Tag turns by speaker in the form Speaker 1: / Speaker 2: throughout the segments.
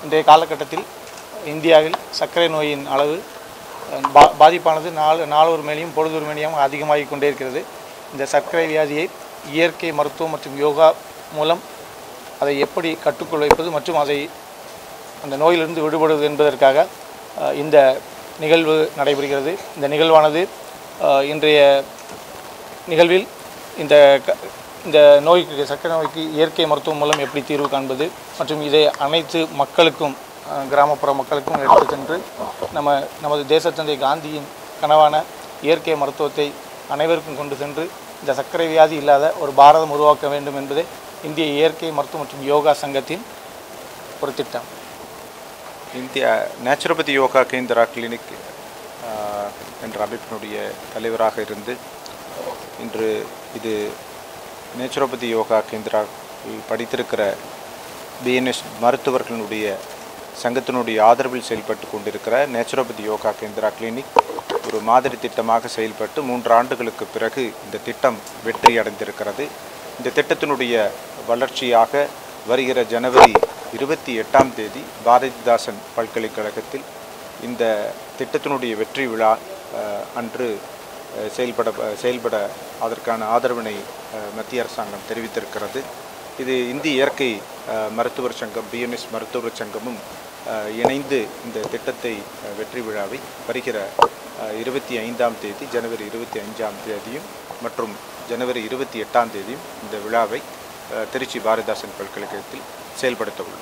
Speaker 1: இன்றைய காலகட்டத்தில் இந்தியாவில் சர்க்கரை நோயின் அளவு அஹ், பா பாதிப்பானது நாலு நாளொரு மேலேயும் பொழுதொரு மேலேயும் அதிகமாகிக் கொண்டே இருக்கிறது இந்த சர்க்கரை வியாதியை இயற்கை மருத்துவம் மற்றும் யோகா மூலம் அதை எப்படி கட்டுக்குள் வைப்பது மற்றும் அதை அந்த நோயிலிருந்து விடுபடுவது என்பதற்காக அஹ், இந்த நிகழ்வு நடைபெறுகிறது இந்த நிகழ்வானது அஹ், இன்றைய நிகழ்வில் இந்த க- இந்த நோய்க்கு சர்க்கரை நோய்க்கு இயற்கை மருத்துவம் மூலம் எப்படி தீர்வு காண்பது மற்றும் இதை அனைத்து மக்களுக்கும் அஹ், கிராமப்புற மக்களுக்கும் எடுத்து சென்று நம்ம நமது தேசத்தந்தை காந்தியின் கனவான இயற்கை மருத்துவத்தை அனைவருக்கும் கொண்டு சென்று இந்த சர்க்கரை வியாதி இல்லாத ஒரு பாரதம் உருவாக்க வேண்டும் என்பதே இந்திய இயற்கை மருத்துவம் மற்றும் யோகா சங்கத்தின் ஒரு திட்டம்
Speaker 2: இந்திய நேச்சுரோபதி யோகா கேந்திரா கிளினிக் ஆஹ், என்ற அமைப்பினுடைய தலைவராக இருந்து இன்று இது நேச்சுரோபதி யோகா கேந்திரா படித்திருக்கிற பிஎன்எஸ் மருத்துவர்களுடைய சங்கத்தினுடைய ஆதரவில் செயல்பட்டு கொண்டிருக்கிற நேச்சுரோபதி யோகா கேந்திரா கிளினிக் ஒரு மாதிரி திட்டமாக செயல்பட்டு மூன்று ஆண்டுகளுக்கு பிறகு இந்த திட்டம் வெற்றி அடைந்திருக்கிறது இந்த திட்டத்தினுடைய வளர்ச்சியாக வருகிற ஜனவரி இருபத்தி எட்டாம் தேதி பாரதிதாசன் பல்கலைக்கழகத்தில் இந்த திட்டத்தினுடைய வெற்றி விழா அஹ், அன்று அஹ், செயல்பட செயல்பட அதற்கான ஆதரவினை அஹ், மத்திய அரசாங்கம் தெரிவித்திருக்கிறது இது இந்திய இயற்கை அஹ், மருத்துவர் சங்கம் பிஎன்எஸ் மருத்துவர் சங்கமும் அஹ், இணைந்து இந்த திட்டத்தை அஹ், வெற்றி விழாவை வருகிற இருபத்தி ஐந்தாம் தேதி ஜனவரி இருபத்தி அஞ்சாம் தேதியும் மற்றும் ஜனவரி இருபத்தி எட்டாம் தேதியும் இந்த விழாவை அஹ், திருச்சி பாரதிதாசன் பல்கலைக்கழகத்தில் செயல்படுத்த உள்ளோம்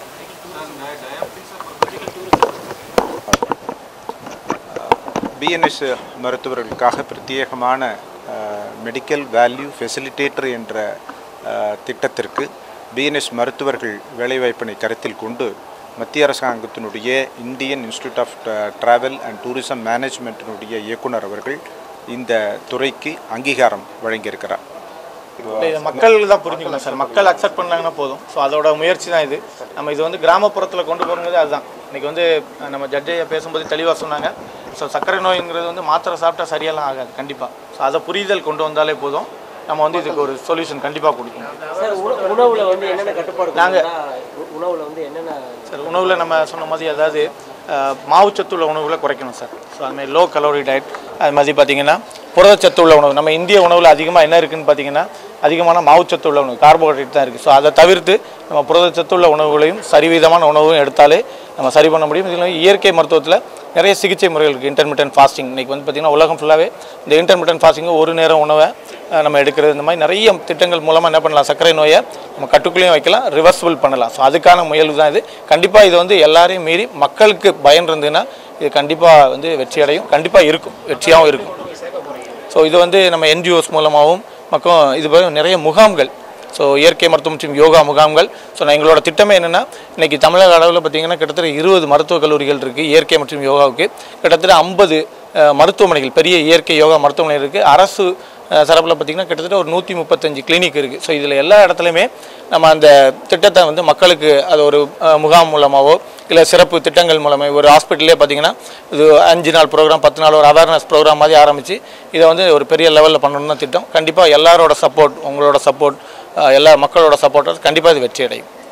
Speaker 2: பிஎன்எஸ் மருத்துவர்களுக்காக பிரத்யேகமான மெடிக்கல் வேல்யூ ஃபெசிலிட்டேட்டர் என்ற அஹ், திட்டத்திற்கு பிஎன்எஸ் மருத்துவர்கள் வேலைவாய்ப்பினை கருத்தில் கொண்டு மத்திய அரசாங்கத்தினுடைய Indian institute of travel and tourism மேனேஜ்மெண்ட்டினுடைய இயக்குனர் அவர்கள் இந்த துறைக்கு அங்கீகாரம் வழங்கியிருக்கிறார்
Speaker 1: இல்லை, இதை மக்கள் தான் புரிஞ்சுக்கணும் சார் மக்கள் அக்செப்ட் பண்ணாங்கன்னா போதும் ஸோ அதோட முயற்சி தான் இது நம்ம இது வந்து கிராமப்புறத்தில் கொண்டு போகிறது அதுதான் இன்னைக்கு வந்து அஹ், நம்ம ஜட்ஜையா பேசும்போது தெளிவாக சொன்னாங்க ஸோ சர்க்கரை நோய்ங்கிறது வந்து மாத்திரை சாப்பிட்டா சரியெல்லாம் ஆகாது கண்டிப்பாக ஸோ அதை புரிதல் கொண்டு வந்தாலே போதும் நம்ம வந்து இதுக்கு ஒரு சொல்யூஷன் கண்டிப்பாக கொடுக்கணும்
Speaker 3: சார் உண- உணவுல வந்து என்னென்ன கட்டுப்பாடு
Speaker 1: நாங்க-
Speaker 3: நாங்கள் உணவுல வந்து என்னென்ன
Speaker 1: சார் உணவில் நம்ம சொன்ன மாதிரி அதாவது அஹ், மாவுச்சத்து உள்ள உணவுகளை குறைக்கணும் சார் ஸோ அது மாதிரி லோ கலோரி டயட் அது மாதிரி பார்த்தீங்கன்னா புரதச்சத்து உள்ள உணவு நம்ம இந்திய உணவில் அதிகமாக என்ன இருக்குன்னு பார்த்தீங்கன்னா அதிகமான மாவுச்சத்து உள்ள உணவு கார்போஹைட்ரேட் தான் இருக்குது ஸோ அதை தவிர்த்து நம்ம புரதச்சத்து உள்ள உணவுகளையும் சரிவிதமான உணவும் எடுத்தாலே நம்ம சரி பண்ண முடியும் இதில் இயற்கை மருத்துவத்தில் நிறைய சிகிச்சை முறைகள் இருக்குது இன்டர்மீடியன் ஃபாஸ்டிங் இன்றைக்கி வந்து பார்த்திங்கன்னா உலகம் ஃபுல்லாகவே இந்த இன்டர்மீடியன் ஃபாஸ்டிங் ஒரு நேரம் உணவை அஹ், நம்ம எடுக்கிறது இந்த மாதிரி நிறைய திட்டங்கள் மூலமாக என்ன பண்ணலாம் சர்க்கரை நோயை நம்ம கட்டுக்குள்ளேயும் வைக்கலாம் ரிவர்சிபிள் பண்ணலாம் ஸோ அதுக்கான முயல்வு தான் இது கண்டிப்பாக இது வந்து எல்லாரையும் மீறி மக்களுக்கு பயன் இருந்ததுன்னா இது கண்டிப்பாக வந்து வெற்றி அடையும் கண்டிப்பாக இருக்கும் வெற்றியாகவும் இருக்கும் ஸோ இது வந்து நம்ம என்ஜிஓஸ் மூலமாகவும் மக்கள் இது போல நிறைய முகாம்கள் ஸோ இயற்கை மருத்துவம் மற்றும் யோகா முகாம்கள் ஸோ நான் எங்களோட திட்டமே என்னென்னா இன்றைக்கி தமிழக அளவில் பார்த்திங்கன்னா கிட்டத்தட்ட இருபது மருத்துவக் கல்லூரிகள் இருக்குது இயற்கை மற்றும் யோகாவுக்கு கிட்டத்தட்ட ஐம்பது மருத்துவமனைகள் பெரிய இயற்கை யோகா மருத்துவமனை இருக்குது அரசு அஹ், தரப்புல பார்த்திங்கன்னா கிட்டத்தட்ட ஒரு நூற்றி முப்பத்தஞ்சு கிளினிக் இருக்குது ஸோ இதில் எல்லா இடத்துலையுமே நம்ம அந்த திட்டத்தை வந்து மக்களுக்கு அது ஒரு அஹ், முகாம் மூலமாகவோ இல்லை சிறப்பு திட்டங்கள் மூலமாக ஒரு ஹாஸ்பிட்டலே பார்த்தீங்கன்னா இது அஞ்சு நாள் ப்ரோக்ராம் பத்து நாள் ஒரு அவேர்னஸ் ப்ரோக்ராம் மாதிரி ஆரம்பித்து இதை வந்து ஒரு பெரிய லெவலில் பண்ணணும்னு தான் திட்டம் கண்டிப்பாக எல்லாரோட சப்போர்ட் உங்களோட சப்போர்ட் எல்லா மக்களோட சப்போர்ட்டர் கண்டிப்பாக இது வெற்றி அடையும்